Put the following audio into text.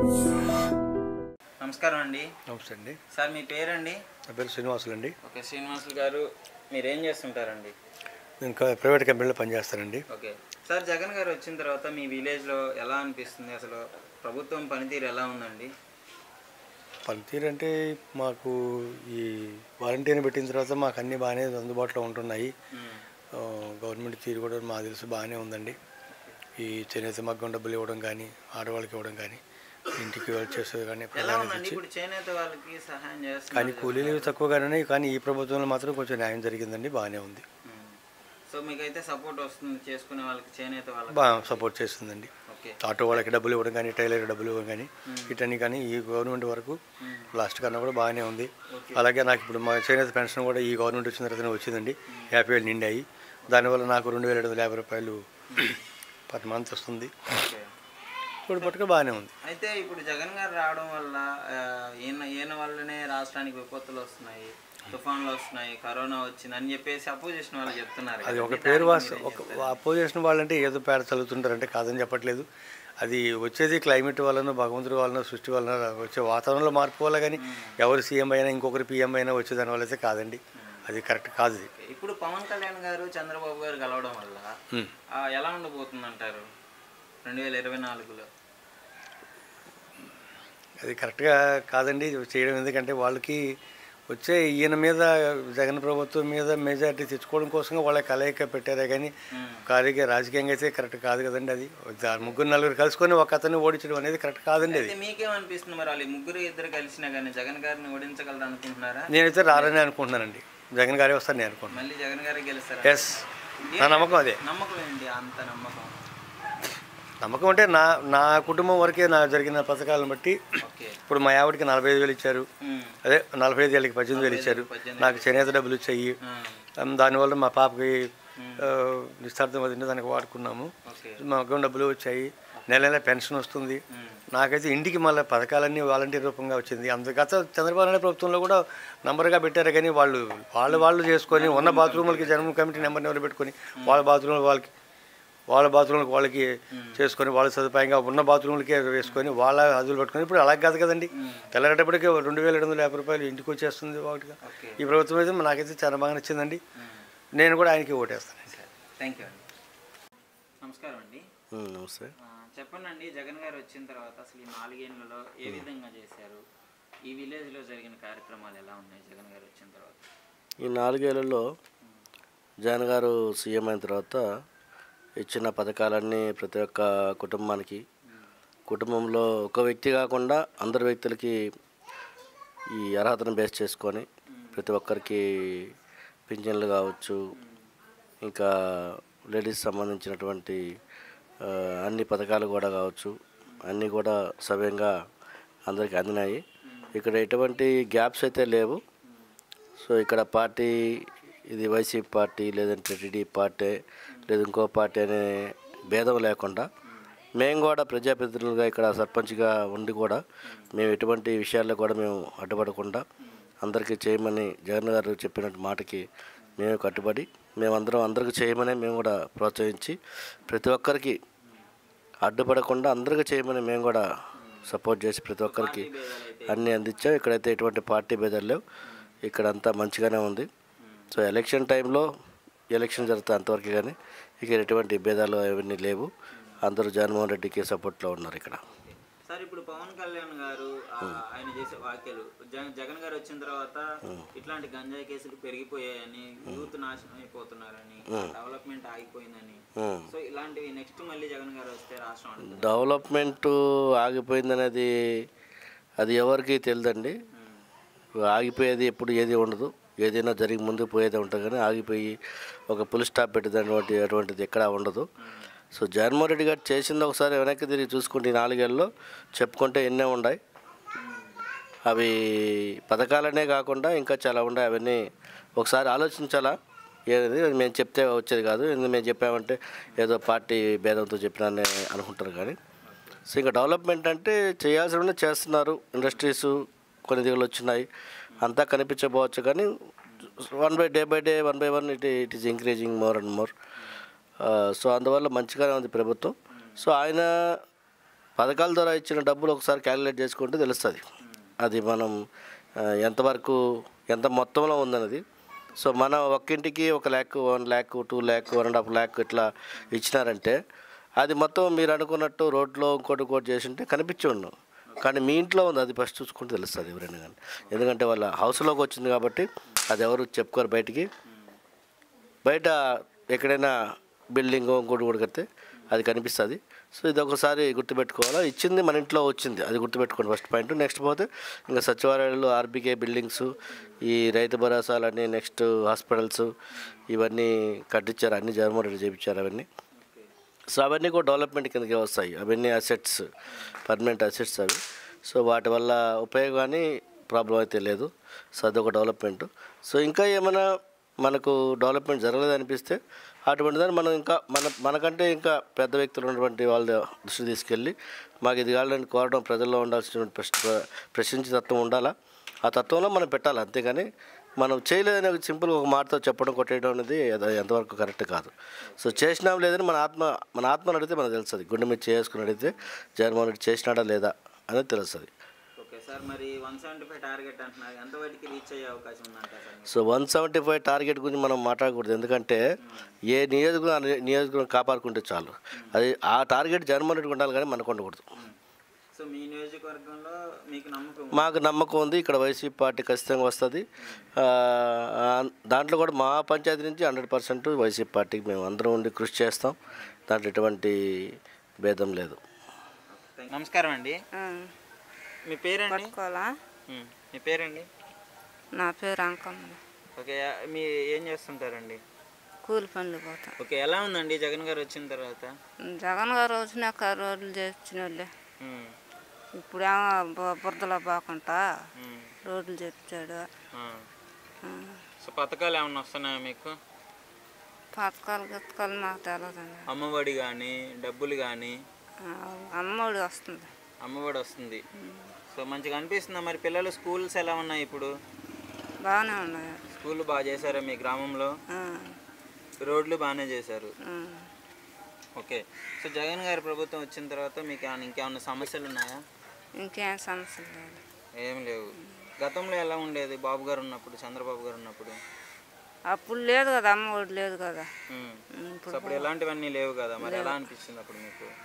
నమస్కారం అండి నమస్తే అండి సార్ మీ పేరండి నా పేరు శ్రీనివాసులు అండి ఓకే శ్రీనివాసులు గారు మీరు ఏం చేస్తుంటారండి నేను ఇంకా ప్రైవేట్ కంపెనీలో పనిచేస్తానండి ఓకే సార్ జగన్ గారు వచ్చిన తర్వాత మీ విలేజ్లో ఎలా అనిపిస్తుంది అసలు ప్రభుత్వం పనితీరు ఎలా ఉందండి పనితీరు అంటే మాకు ఈ వాలంటీర్ని పెట్టిన తర్వాత మాకు అన్నీ బాగానే అందుబాటులో ఉంటున్నాయి మ్మ్. ఆ, గవర్నమెంట్ తీరు కూడా మాకు తెలుసు బాగానే ఉందండి ఈ చేనేత మగ్గం డబ్బులు ఇవ్వడం కానీ ఆడవాళ్ళకి ఇవ్వడం కానీ ఇంటికి వాళ్ళు చేసేది కానీ ఎలా ప్రధానంగా ఉందండి ఇచ్చి ఇప్పుడు చేనేత వాళ్ళకి సహాయం కానీ చేస్తున్నారు కూలీలు తక్కువగానే ఉన్నాయి కానీ ఈ ప్రభుత్వంలో మాత్రం కొంచెం న్యాయం జరిగిందండి బాగానే ఉంది మ్మ్. సో మీకైతే సపోర్ట్ వస్తుంది చేసుకునే వాళ్ళకి చేనేత వాళ్ళకి బాగా సపోర్ట్ చేస్తుందండి ఓకే ఆటో వాళ్ళకి డబ్బులు ఇవ్వడం కానీ టైలర్కి డబ్బులు ఇవ్వడం కానీ ఇటన్నీ కానీ ఈ గవర్నమెంట్ వరకు మ్మ్. లాస్ట్ కన్నా కూడా బాగానే ఉంది ఓకే. అలాగే నాకు ఇప్పుడు మా చేనేత పెన్షన్ కూడా ఈ గవర్నమెంట్ వచ్చిన తర్వాతనే వచ్చిందండి యాభై వేలు నిండాయి దానివల్ల నాకు రెండు వేల ఏడు వందల యాభై రూపాయలు పర్ మంత్ వస్తుంది ఓకే ఇప్పుడు పట్టుకు బాగానే ఉంది అయితే ఇప్పుడు జగన్ గారు రావడం వల్ల ఆ, ఈయన ఈయన వల్లనే రాష్ట్రానికి విపత్తులు వస్తున్నాయి తుఫాన్లు వస్తున్నాయి కరోనా వచ్చింది అని చెప్పేసి అపోజిషన్ వాళ్ళు చెప్తున్నారు అది కదా. ఒక దానికి పేరు వాస్ మీరేం ఒక చెప్తారు? అపోజిషన్ వాళ్ళంటే ఏదో పేడ చదువుతుంటారంటే కాదని చెప్పట్లేదు అది వచ్చేది క్లైమేట్ వలన భగవంతుడి వలన సృష్టి వలన వచ్చే వాతావరణంలో మార్పు వల్ల కానీ ఎవరు సీఎం అయినా ఇంకొకరు పీఎం అయినా వచ్చే దాని వల్ల అయితే కాదండి అది కరెక్ట్ కాదు ఇది ఇప్పుడు పవన్ కళ్యాణ్ గారు చంద్రబాబు గారు కలవడం వల్ల ఉమ్. ఆ, ఎలా ఉండబోతుంది అంటారు రెండు వేల ఇరవై నాలుగులో అది కరెక్ట్గా కాదండి ఇది చేయడం ఎందుకంటే వాళ్ళకి వచ్చే ఈయన మీద జగన్ ప్రభుత్వం మీద మెజారిటీ తెచ్చుకోవడం కోసం వాళ్ళ కలయిక పెట్టారే కానీ కార్యగా రాజకీయంగా అయితే కరెక్ట్ కాదు కదండి అది దా- ముగ్గురు నలుగురు కలుసుకొని ఒక అతన్ని ఓడించడం అనేది కరెక్ట్ కాదండి అది అయితే మీకేమనిపిస్తుంది మరి వాళ్ళు ఈ ముగ్గురు ఇద్దరు కలిసినా కానీ జగన్ గారిని ఓడించగలరు అనుకుంటున్నారా నేనైతే రారని అనుకుంటున్నానండి జగన్ గారే వస్తాను నేను అనుకుంటున్నాను మళ్ళీ జగన్ గారే గెలుస్తారా ఎస్ నా నమ్మకం అదే నమ్మకం ఏంటి అంత నమ్మకం నమ్మకం అంటే నా నా కుటుంబం వరకే నా జరిగిన పథకాలను బట్టి ఓకే ఇప్పుడు మా ఆవిడకి నలభై ఐదు వేలు ఇచ్చారు ఉమ్. అదే నలభై ఐదు ఏళ్ళకి పద్దెనిమిది వేలు ఇచ్చారు పద్దెనిమిది నాకు చేనేత డబ్బులు ఇచ్చాయి ఉమ్. ఉమ్, దానివల్ల మా పాపకి ఆ, నిస్తార్థం వదిలిన దానికి వాడుకున్నాము ఓకే మా అకౌంట్ డబ్బులు వచ్చాయి నెల నెల పెన్షన్ వస్తుంది ఉమ్. నాకైతే ఇంటికి మళ్ళీ పథకాలన్నీ వాలంటీర్ రూపంగా వచ్చింది అంత గత చంద్రబాబు నాయుడు ప్రభుత్వంలో కూడా నంబర్గా పెట్టారు కానీ వాళ్ళు వాళ్ళు వాళ్ళు చేసుకొని ఉన్న బాత్రూములకి జన్మ కమిటీ నెంబర్ నెంబర్ పెట్టుకొని వాళ్ళ బాత్రూమ్ వాళ్ళకి వాళ్ళ బాత్రూమ్లకు వాళ్ళకి చేసుకొని వాళ్ళ సదుపాయంగా ఉన్న బాత్రూమ్లకే వేసుకొని వాళ్ళ అదులు పెట్టుకొని ఇప్పుడు అలా కాదు కదండి తెల్లగేటప్పటికే రెండు వేల ఏడు వందల యాభై రూపాయలు ఇంటికి వచ్చేస్తుంది ఒకటిగా ఓకే ఈ ప్రభుత్వం అయితే నాకైతే చాలా బాగా నచ్చిందండి నేను కూడా ఆయనకి ఓటేస్తాను థ్యాంక్ యూ అండి నమస్కారం అండి నమస్తే ఆ, చెప్పండి అండి జగన్ గారు వచ్చిన తర్వాత అసలు ఈ నాలుగేళ్లలో ఏ విధంగా చేశారు ఈ విలేజ్లో జరిగిన కార్యక్రమాలు ఎలా ఉన్నాయి జగన్ గారు వచ్చిన తర్వాత ఈ నాలుగేళ్లలో జగన్ గారు సీఎం అయిన తర్వాత ఇచ్చిన పథకాలన్నీ ప్రతి ఒక్క కుటుంబానికి కుటుంబంలో ఒక వ్యక్తి కాకుండా అందరి వ్యక్తులకి ఈ అర్హతను బేస్ చేసుకొని ప్రతి ఒక్కరికి పింఛన్లు కావచ్చు ఇంకా లేడీస్ సంబంధించినటువంటి ఆ, అన్ని పథకాలు కూడా కావచ్చు అన్నీ కూడా సవ్యంగా అందరికీ అందినాయి ఇక్కడ ఎటువంటి గ్యాప్స్ అయితే లేవు సో ఇక్కడ పార్టీ ఇది వైసీపీ పార్టీ లేదంటే టీడీపీ పార్టీ లేదు ఇంకో పార్టీ అనే భేదం లేకుండా మేము కూడా ప్రజాప్రతినిధులుగా ఇక్కడ సర్పంచ్గా ఉండి కూడా మేము ఎటువంటి విషయాల్లో కూడా మేము అడ్డుపడకుండా అందరికీ చేయమని జగన్ గారు చెప్పిన మాటకి మేము కట్టుబడి మేమందరం అందరికీ చేయమని మేము కూడా ప్రోత్సహించి ప్రతి ఒక్కరికి అడ్డుపడకుండా అందరికీ చేయమని మేము కూడా సపోర్ట్ చేసి ప్రతి ఒక్కరికి అన్నీ అందించాం ఇక్కడైతే ఎటువంటి పార్టీ భేదాలు లేవు ఇక్కడ అంతా మంచిగానే ఉంది సో ఎలక్షన్ టైంలో ఎలక్షన్ జరుగుతుంది అంతవరకు కానీ ఇక్కడ ఎటువంటి భేదాలు అవన్నీ లేవు అందరూ జగన్మోహన్ రెడ్డికి సపోర్ట్లో ఉన్నారు ఇక్కడ సార్ ఇప్పుడు పవన్ కళ్యాణ్ గారు ఆ, ఆయన చేసే వ్యాఖ్యలు జగన్ జగన్ గారు వచ్చిన తర్వాత ఇట్లాంటి గంజాయి కేసులు పెరిగిపోయాయని యూత్ నాశనం అయిపోతున్నారని డెవలప్మెంట్ ఆగిపోయిందని ఉమ్. సో ఇలాంటివి నెక్స్ట్ మళ్ళీ జగన్ గారు వస్తే రాష్ట్రం అడుగుతుంది డెవలప్మెంట్ ఆగిపోయిందనేది అది ఎవరికి తెలియదండి ఆగిపోయేది ఎప్పుడు ఏది ఉండదు ఏదైనా జరిగి ముందుకు పోయేది ఉంటుంది కానీ ఆగిపోయి ఒక పులి స్టాప్ పెట్టేటటువంటి అటువంటిది ఎక్కడా ఉండదు సో జగన్మోహన్ రెడ్డి గారు చేసింది ఒకసారి వెనక్కి తిరిగి చూసుకుంటే ఈ నాలుగేళ్ళలో చెప్పుకుంటే ఎన్నో ఉన్నాయి అవి పథకాలనే కాకుండా ఇంకా చాలా ఉన్నాయి అవన్నీ ఒకసారి ఆలోచించాలా ఏది అది మేము చెప్తే వచ్చేది కాదు ఎందుకు మేము చెప్పామంటే ఏదో పార్టీ భేదంతో చెప్పినానే అనుకుంటారు కానీ సో ఇంకా డెవలప్మెంట్ అంటే చేయాల్సిన చేస్తున్నారు ఇండస్ట్రీస్ కొన్ని దిగులు వచ్చినాయి అంతా కనిపించకపోవచ్చు కానీ one by day by day one by one it it is increasing more and more so అందువల్ల మంచిగానే ఉంది ప్రభుత్వం సో ఆయన పథకాల ద్వారా ఇచ్చిన డబ్బులు ఒకసారి క్యాలిక్యులేట్ చేసుకుంటే తెలుస్తుంది అది మనం ఆ, ఎంతవరకు ఎంత మొత్తంలో ఉందన్నది సో మన ఒక్కింటికి ఒక lakh one lakh two lakh one and half lakh ఇట్లా ఇచ్చినారంటే అది మొత్తం మీరు అనుకున్నట్టు రోడ్లో ఇంకోటి ఇంకోటి చేసి ఉంటే కనిపించి ఉన్నాం కానీ మీ ఇంట్లో ఉంది అది ఫస్ట్ చూసుకుంటే తెలుస్తుంది ఎవరైనా కానీ ఎందుకంటే వాళ్ళ హౌస్లోకి వచ్చింది కాబట్టి అది ఎవరు చెప్పుకోరు బయటికి బయట ఎక్కడైనా బిల్డింగ్ ఇంకోటి కూడా కడితే అది కనిపిస్తుంది సో ఇది ఒకసారి గుర్తుపెట్టుకోవాలా ఇచ్చింది మన ఇంట్లో వచ్చింది అది గుర్తుపెట్టుకోండి ఫస్ట్ పాయింట్ నెక్స్ట్ పోతే ఇంకా సచివాలయాలు ఆర్బీకే బిల్డింగ్స్ ఈ రైతు భరోసాలన్నీ నెక్స్ట్ హాస్పిటల్స్ ఇవన్నీ కట్టించారు అన్ని జగన్మోహన్ రెడ్డి చేయించారు అవన్నీ సో అవన్నీ కూడా డెవలప్మెంట్ కిందకే వస్తాయి అవన్నీ అసెట్స్ పర్మనెంట్ అసెట్స్ అవి సో వాటి వల్ల ఉపయోగాన్ని ప్రాబ్లం అయితే లేదు సో అదొక డెవలప్మెంట్ సో ఇంకా ఏమైనా మనకు డెవలప్మెంట్ జరగలేదు అనిపిస్తే అటువంటి దాన్ని మనం ఇంకా మన మనకంటే ఇంకా పెద్ద వ్యక్తులు ఉన్నటువంటి వాళ్ళ దృష్టి తీసుకెళ్ళి మాకు ఇది కావాలని కోరడం ప్రజల్లో ఉండాల్సినటువంటి ప్రశ్న ప్రశ్నించే తత్వం ఉండాలా ఆ తత్వంలో మనం పెట్టాలి అంతేగాని మనం చేయలేదని ఒక సింపుల్ ఒక మాటతో చెప్పడం కొట్టేయడం అనేది అది ఎంతవరకు కరెక్ట్ కాదు సో చేసినాం లేదని మన ఆత్మ మన ఆత్మను అడిగితే మనకు తెలుస్తుంది గుండె మీద చేసుకుని అడిగితే జగన్మోహన్ రెడ్డి చేసినాడా లేదా అనేది తెలుస్తుంది ఓకే సార్ మరి వన్ సెవెంటీ ఫైవ్ టార్గెట్ అంటున్నారు ఎంత వాటికి రీచ్ అయ్యే అవకాశం ఉందంటారు సార్ మీకు? So one seventy five target గురించి మనం మాట్లాడకూడదు ఎందుకంటే ఏ నియోజకవర్గం ఆ నియోజకవర్గం కాపాడుకుంటే చాలు అది ఆ టార్గెట్ జగన్మోహన్ రెడ్డికి ఉండాలి కానీ మనకు ఉండకూడదు సో మీ నియోజకవర్గంలో మీకు నమ్మకం మాకు నమ్మకం ఉంది ఇక్కడ వైసీపీ పార్టీ ఖచ్చితంగా వస్తుంది ఆ, ఆ, దాంట్లో కూడా మా పంచాయతీ నుంచి హండ్రెడ్ పర్సెంట్ వైసీపీ పార్టీకి మేము అందరం ఉండి కృషి చేస్తాం దాంట్లో ఎటువంటి భేదం లేదు Thank- నమస్కారం అండి మీ పేరండి పట్టుకోవాలా ఉమ్, మీ పేరండి నా పేరు అంకమ్మ ఓకే మీ ఏం చేస్తుంటారండి కూలి పనులు పోతా ఓకే ఎలా ఉందండి జగన్ గారు వచ్చిన తర్వాత జగన్ గారు వచ్చినాక రోడ్లు చేసిన వాళ్ళే ఉమ్, ఇప్పుడేమో బు- బురదలో పోకుండా ఉమ్, రోడ్లు చేపించాడు ఆ. సో పథకాలు ఏమన్నా వస్తున్నాయా మీకు పథకాలు గిత్తకాలు మాకు తెలియదండి అమ్మఒడి కానీ డబ్బులు కానీ ఆ, అమ్మఒడి వస్తుంది అమ్మఒడి వస్తుంది సో మంచిగా అనిపిస్తుందా మరి పిల్లలు స్కూల్స్ ఎలా ఉన్నాయి ఇప్పుడు బాగానే ఉన్నాయి స్కూల్ బాగా చేశారా మీ గ్రామంలో ఆ, రోడ్లు బాగానే చేశారు ఆ. ఓకే సో జగన్ గారి ప్రభుత్వం వచ్చిన తర్వాత మీకు ఏమైనా ఇంకేమైనా సమస్యలు ఉన్నాయా ఇంకేం సమస్యలు లేదు ఏం లేవు గతంలో ఎలా ఉండేది బాబు గారు ఉన్నప్పుడు చంద్రబాబు గారు ఉన్నప్పుడు అప్పుడు లేదు కదా అమ్మఒడి లేదు కదా ఉమ్. ఉమ్, సో అప్పుడు ఎలాంటివన్నీ లేవు కదా మరి ఎలా అనిపించింది అప్పుడు మీకు